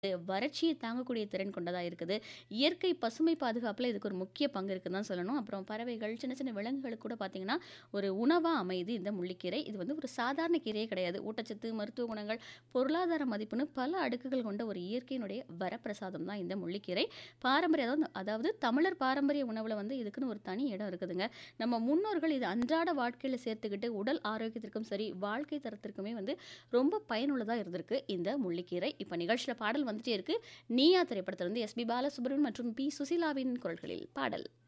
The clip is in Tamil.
வறட்சியை தாங்கக்கூடிய திறன் கொண்டதா இருக்குது. இயற்கை பசுமை பாதுகாப்புல இதுக்கு ஒரு முக்கிய பங்கு இருக்குன்னு தான் சொல்லணும். அப்புறம் பறவைகள், சின்ன சின்ன விலங்குகளுக்கு கூட பார்த்தீங்கன்னா, ஒரு உணவா அமையுது இந்த முள்ளிக்கீரை. இது வந்து ஒரு சாதாரண கீரையே கிடையாது. ஊட்டச்சத்து, மருத்துவ குணங்கள், பொருளாதார மதிப்புன்னு பல அடுக்குகள் கொண்ட ஒரு இயற்கையினுடைய வரப்பிரசாதம் தான் இந்த முள்ளிக்கீரை. பாரம்பரிய அதாவது அதாவது தமிழர் பாரம்பரிய உணவுல வந்து இதுக்குன்னு ஒரு தனி இடம் இருக்குதுங்க. நம்ம முன்னோர்கள் இத அன்றாட வாழ்க்கையில சேர்த்துக்கிட்டு உடல் ஆரோக்கியத்திற்கும் சரி, வாழ்க்கை தரத்திற்குமே வந்து ரொம்ப பயனுள்ளதா இருந்திருக்கு இந்த முள்ளிக்கீரை. இப்ப நிகழ்ச்சியில பாடல் வந்துட்டே இருக்கு. நீயா திரைப்படத்திலிருந்து எஸ்.பி. பாலசுப்ரமணியன் மற்றும் பி. சுசீலாவின் குரல்களில் பாடல்.